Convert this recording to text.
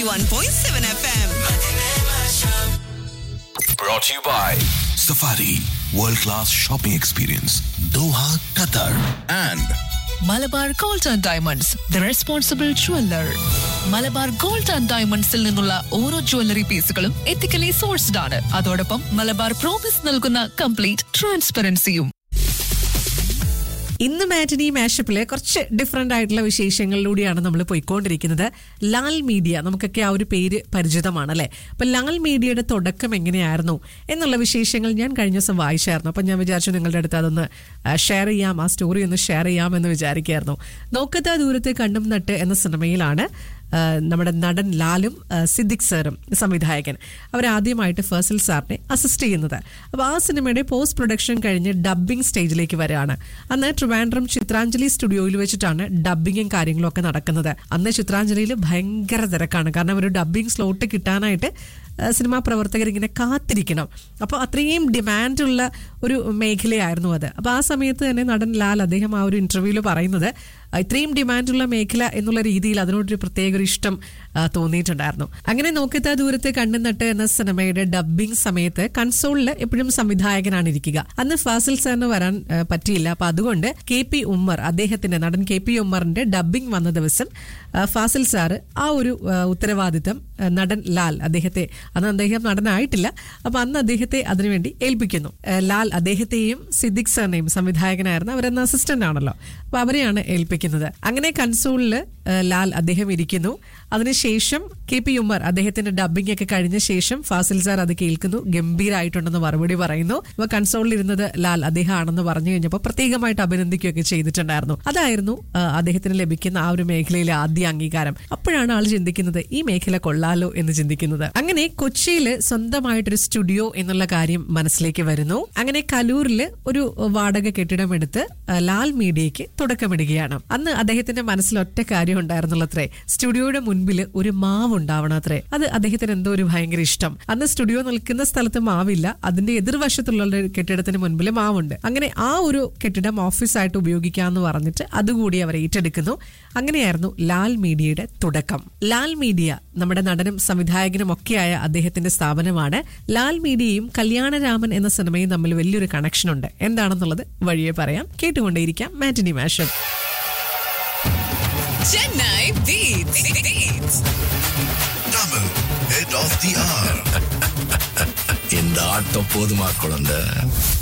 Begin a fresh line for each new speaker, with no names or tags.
91.7 FM.
Brought to you by Safari World Class Shopping Experience Doha, Qatar and
Malabar Gold and Diamonds the responsible jeweller Malabar Gold and ഡയമണ്ട്സിൽ നിന്നുള്ള ഓരോ jewellery പീസുകളും ethically sourced ആണ് അതോടൊപ്പം Malabar promise നൽകുന്ന complete ട്രാൻസ്പെറൻസിയും
ഇന്ന് മാറ്റിനി മാഷപ്പിലെ കുറച്ച് ഡിഫറെന്റ് ആയിട്ടുള്ള വിശേഷങ്ങളിലൂടെയാണ് നമ്മൾ പോയിക്കൊണ്ടിരിക്കുന്നത് ലാൽ മീഡിയ നമുക്കൊക്കെ ആ ഒരു പേര് പരിചിതമാണ് അല്ലെ അപ്പൊ ലാൽ മീഡിയയുടെ തുടക്കം എങ്ങനെയായിരുന്നു എന്നുള്ള വിശേഷങ്ങൾ ഞാൻ കഴിഞ്ഞ ദിവസം വായിച്ചായിരുന്നു അപ്പൊ ഞാൻ വിചാരിച്ചു നിങ്ങളുടെ അടുത്ത് അതൊന്ന് ഷെയർ ചെയ്യാം ആ സ്റ്റോറി ഒന്ന് ഷെയർ ചെയ്യാം എന്ന് വിചാരിക്കായിരുന്നു നോക്കത്ത ദൂരത്തെ കണ്ണും നട്ട് എന്ന സിനിമയിലാണ് ആ, നമ്മുടെ നടൻ ലാലും ആ, സിദ്ദിഖ് സാറും സംവിധായകൻ അവരാദ്യമായിട്ട് ഫേസൽ സാറിനെ അസിസ്റ്റ് ചെയ്യുന്നത് അപ്പോൾ ആ സിനിമയുടെ പോസ്റ്റ് പ്രൊഡക്ഷൻ കഴിഞ്ഞ് ഡബ്ബിംഗ് സ്റ്റേജിലേക്ക് വരികയാണ് അന്ന് ട്രിവാൻഡ്രം ചിത്രാഞ്ജലി സ്റ്റുഡിയോയിൽ വെച്ചിട്ടാണ് ഡബ്ബിങ്ങും കാര്യങ്ങളും ഒക്കെ നടക്കുന്നത് അന്ന് ചിത്രാഞ്ജലിയിൽ ഭയങ്കര തിരക്കാണ് കാരണം ഒരു ഡബ്ബിംഗ് സ്ലോട്ട് കിട്ടാനായിട്ട് ആ, സിനിമാ പ്രവർത്തകർ ഇങ്ങനെ കാത്തിരിക്കണം അപ്പോൾ അത്രയും ഡിമാൻഡുള്ള ഒരു മേഖലയായിരുന്നു അത് അപ്പോൾ ആ സമയത്ത് തന്നെ നടൻ ലാൽ അദ്ദേഹം ആ ഒരു ഇന്റർവ്യൂവിൽ പറയുന്നത് ആ, ഇത്രയും ഡിമാൻഡുള്ള മേഖല എന്നുള്ള രീതിയിൽ അതിനോടൊരു പ്രത്യേക ഒരു ഇഷ്ടം ആ, തോന്നിയിട്ടുണ്ടായിരുന്നു അങ്ങനെ നോക്കത്ത ദൂരത്തെ കണ്ണു നട്ട് എന്ന സിനിമയുടെ ഡബ്ബിംഗ് സമയത്ത് കൺസോളിൽ എപ്പോഴും സംവിധായകനാണ് ഇരിക്കുക അന്ന് ഫാസിൽ സാറിന് വരാൻ ആ, പറ്റിയില്ല അപ്പൊ അതുകൊണ്ട് കെ പി ഉമ്മർ അദ്ദേഹത്തിന്റെ നടൻ കെ പി ഉമ്മറിന്റെ ഡബ്ബിംഗ് വന്ന ദിവസം ആ, ഫാസിൽ സാറ് ആ ഒരു ആ, ഉത്തരവാദിത്തം ആ, നടൻ ലാൽ അദ്ദേഹത്തെ അന്ന് അദ്ദേഹം നടനായിട്ടില്ല അപ്പൊ അന്ന് അദ്ദേഹത്തെ അതിനുവേണ്ടി ഏൽപ്പിക്കുന്നു ആ, ലാൽ അദ്ദേഹത്തെയും സിദ്ദിഖ് സാറിനെയും സംവിധായകനായിരുന്നു അവരെന്ന അസിസ്റ്റന്റ് ആണല്ലോ അപ്പൊ അവരെയാണ് ഏൽപ്പിക്കുന്നത് അങ്ങനെ കൺസോളില് ആ, ലാൽ അദ്ദേഹം ഇരിക്കുന്നു അതിനുശേഷം കെ പി ഉമ്മർ അദ്ദേഹത്തിന്റെ ഡബ്ബിംഗ് ഒക്കെ കഴിഞ്ഞ ശേഷം ഫാസിൽ സാർ അത് കേൾക്കുന്നു ഗംഭീരമായിട്ടുണ്ടെന്ന് മറുപടി പറയുന്നു അപ്പൊ കൺസോളിൽ ഇരുന്നത് ലാൽ അദ്ദേഹം ആണെന്ന് പറഞ്ഞു കഴിഞ്ഞപ്പോൾ പ്രത്യേകമായിട്ട് അഭിനന്ദിക്കുകയൊക്കെ ചെയ്തിട്ടുണ്ടായിരുന്നു അതായിരുന്നു ആ, അദ്ദേഹത്തിന് ലഭിക്കുന്ന ആ ഒരു മേഖലയിലെ ആദ്യ അംഗീകാരം അപ്പോഴാണ് ആൾ ചിന്തിക്കുന്നത് ഈ മേഖല കൊള്ളാലോ എന്ന് ചിന്തിക്കുന്നത് അങ്ങനെ കൊച്ചിയിൽ സ്വന്തമായിട്ടൊരു സ്റ്റുഡിയോ എന്നുള്ള കാര്യം മനസ്സിലേക്ക് വരുന്നു അങ്ങനെ കലൂരിൽ ഒരു വാടക കെട്ടിടം എടുത്ത് ആ, ലാൽ മീഡിയയ്ക്ക് തുടക്കമിടുകയാണ് അന്ന് അദ്ദേഹത്തിന്റെ മനസ്സിൽ ഒറ്റ കാര്യം ഉണ്ടായിരുന്നുള്ളത്രേ സ്റ്റുഡിയോയുടെ മുൻപിൽ ഒരു മാവ് ഉണ്ടാവണത്രേ അത് അദ്ദേഹത്തിന് എന്തോ ഒരു ഭയങ്കര ഇഷ്ടം അന്ന് സ്റ്റുഡിയോ നിൽക്കുന്ന സ്ഥലത്ത് മാവില്ല അതിന്റെ എതിർവശത്തുള്ള ഒരു കെട്ടിടത്തിന് മുൻപിൽ മാവുണ്ട് അങ്ങനെ ആ ഒരു കെട്ടിടം ഓഫീസായിട്ട് ഉപയോഗിക്കാമെന്ന് പറഞ്ഞിട്ട് അതുകൂടി അവർ ഏറ്റെടുക്കുന്നു അങ്ങനെയായിരുന്നു ലാൽ മീഡിയയുടെ തുടക്കം ലാൽ മീഡിയ നമ്മുടെ നടനും സംവിധായകനും ഒക്കെയായ അദ്ദേഹത്തിന്റെ സ്ഥാപനമാണ് ലാൽ മീഡിയയും കല്യാണരാമൻ എന്ന സിനിമയും തമ്മിൽ വലിയൊരു കണക്ഷൻ ഉണ്ട് എന്താണെന്നുള്ളത് വഴിയെ പറയാം കേട്ടുകൊണ്ടേയിരിക്കാം മാറ്റിനി മാഷം
Chennai Beats. Beats.
Tamil Head of the Hour. இந்த ஆட்டம் போதுமா குழந்தை